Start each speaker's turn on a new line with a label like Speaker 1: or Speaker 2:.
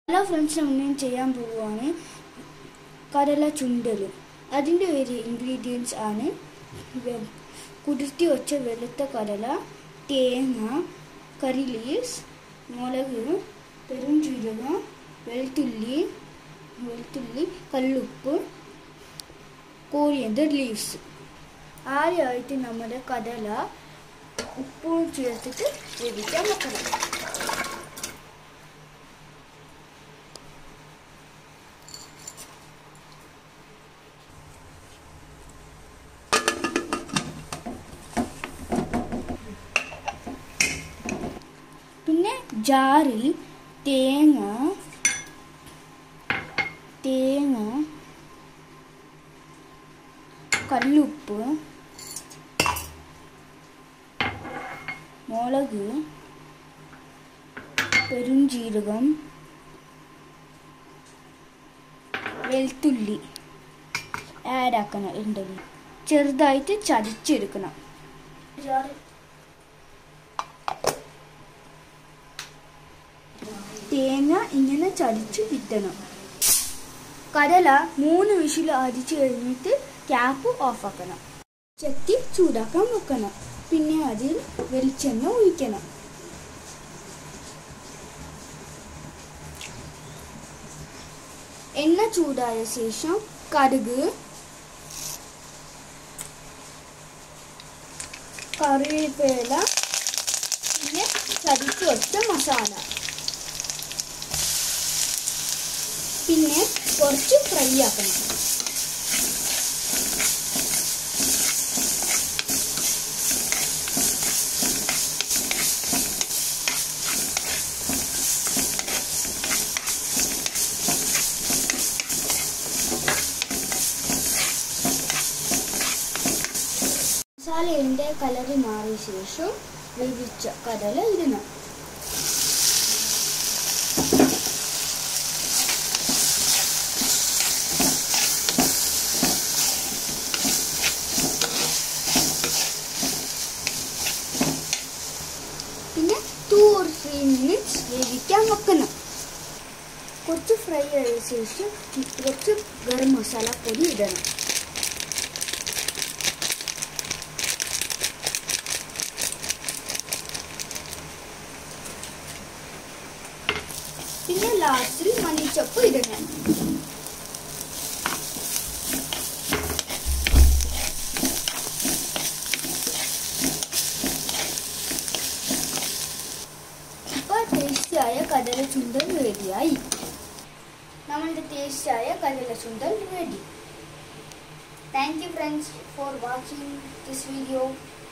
Speaker 1: hello friends നമ്മൾ ചെയ്യാൻ പോവുകയാണ് കടല ചുണ്ടൽ അതിൻ്റെ ഒരു ഇൻഗ്രീഡിയൻസ് ആണ് വെ- കുതിർത്തി വെച്ച വെളുത്ത കടല തേങ്ങ കറി ലീവ്സ് മുളക് പെരുംജീരകം വെളുത്തുള്ളി വെളുത്തുള്ളി കല്ലുപ്പ് കോരിയന്തർ ലീവ്സ് ആദ്യമായിട്ട് നമ്മുടെ കടല ഉപ്പും ചേർത്തിട്ട് വേവിക്കാൻ വെക്കണം പിന്നെ ജാറിൽ തേങ്ങ തേങ്ങ കല്ലുപ്പ് മുളക് പെരുംജീരകം വെളുത്തുള്ളി ആഡ് ആക്കണം ഉണ്ടെങ്കിൽ ചെറുതായിട്ട് ചതച്ചെടുക്കണം ജാറിൽ തേങ്ങ ഇങ്ങനെ ചടിച്ച് കിട്ടണം കടല മൂന്ന് വിഷിൽ അടിച്ചു കഴിഞ്ഞിട്ട് ക്യാപ്പ് ഓഫ് ആക്കണം ചട്ടി ചൂടാക്കാൻ വെക്കണം പിന്നെ അതിൽ വെളിച്ചെണ്ണ ഒഴിക്കണം എണ്ണ ചൂടായ ശേഷം കടുക് കറിവേപ്പില പിന്നെ ചതിച്ച് വെച്ച മസാല പിന്നെ കുറച്ച് ഫ്രൈ ആക്കണം മസാലയുടെ കളറ് മാറിയ ശേഷം വേവിച്ച കടല ഇടണം പിന്നെ ടു ഓർ ത്രീ മിനിറ്റ്സ് വേവിക്കാൻ വെക്കണം കുറച്ച് ഫ്രൈ ആയ ശേഷം കുറച്ച് ഗരം മസാല പൊടി ഇടണം പിന്നെ ലാസ്റ്റിൽ മല്ലിച്ചപ്പ് ഇടണം ഇപ്പോൾ ടേസ്റ്റിയായ കടല ചുണ്ടൽ റെഡിയായി നമ്മളുടെ ടേസ്റ്റിയായ കടല ചുണ്ടൽ ready thank you friends for watching this video